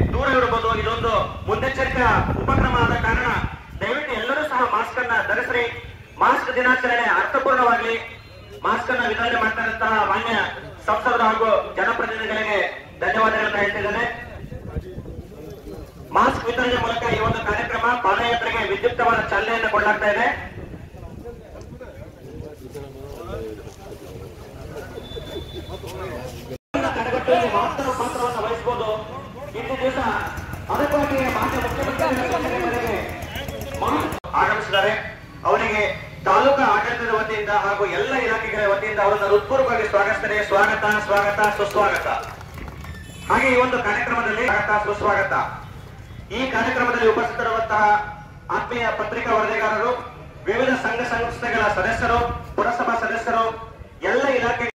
ದೂರ ಇಡಬಹುದು ಇದೊಂದು ಮುನ್ನೆಚ್ಚರಿಕಾ ಉಪಕ್ರಮ ಆದ ಕಾರಣ ದಯವಿಟ್ಟು ಎಲ್ಲರೂ ಸಹ ಮಾಸ್ಕ್ ಅನ್ನ ಧರಿಸ್ರಿ ಮಾಸ್ಕ್ ದಿನಾಚರಣೆ ಅರ್ಥಪೂರ್ಣವಾಗಲಿ ಮಾಸ್ಕ್ ಅನ್ನ ವಿತರಣೆ ಮಾಡ್ತಾರಂತಹ ಮಾನ್ಯ ಸಂಸದರು ಹಾಗೂ ಜನಪ್ರತಿನಿಧಿಗಳಿಗೆ ಧನ್ಯವಾದಗಳನ್ನ ಹೇಳ್ತಿದ್ದೇನೆ ಮಾಸ್ಕ್ ವಿತರಣೆ ಮೂಲಕ ಈ ಒಂದು ಕಾರ್ಯಕ್ರಮ ಪಾದಯಾತ್ರೆಗೆ ವಿದ್ಯುಕ್ತವಾದ ಚಾಲನೆಯನ್ನು ಕೊಡಲಾಗ್ತಾ ಇದೆ ತಡೆಗಟ್ಟುವಲ್ಲಿ ಮಹತ್ತರ ಪಾತ್ರವನ್ನು ವಹಿಸಬಹುದು ಇಂದು ದಿವಸ ಅದಕ್ಕಾಗಿ ಮಾನ್ಯ ಮುಖ್ಯಮಂತ್ರಿ ಆಗಮಿಸಿದ್ದಾರೆ ಅವರಿಗೆ ತಾಲೂಕಾ ಆಡಳಿತದ ವತಿಯಿಂದ ಹಾಗೂ ಎಲ್ಲ ಇಲಾಖೆಗಳ ವತಿಯಿಂದ ಅವರನ್ನು ಹೃತ್ಪೂರ್ವಕವಾಗಿ ಸ್ವಾಗತಿಸಿದರೆ ಸ್ವಾಗತ ಸ್ವಾಗತ ಸುಸ್ವಾಗತ ಹಾಗೆ ಈ ಒಂದು ಕಾರ್ಯಕ್ರಮದಲ್ಲಿ ಸ್ವಾಗತ ಸುಸ್ವಾಗತ ಈ ಕಾರ್ಯಕ್ರಮದಲ್ಲಿ ಉಪಸ್ಥಿತರಿರುವಂತಹ ಆತ್ಮೀಯ ಪತ್ರಿಕಾ ವರದಿಗಾರರು ವಿವಿಧ ಸಂಘ ಸಂಸ್ಥೆಗಳ ಸದಸ್ಯರು ಪುರಸಭಾ ಸದಸ್ಯರು ಎಲ್ಲ ಇಲಾಖೆ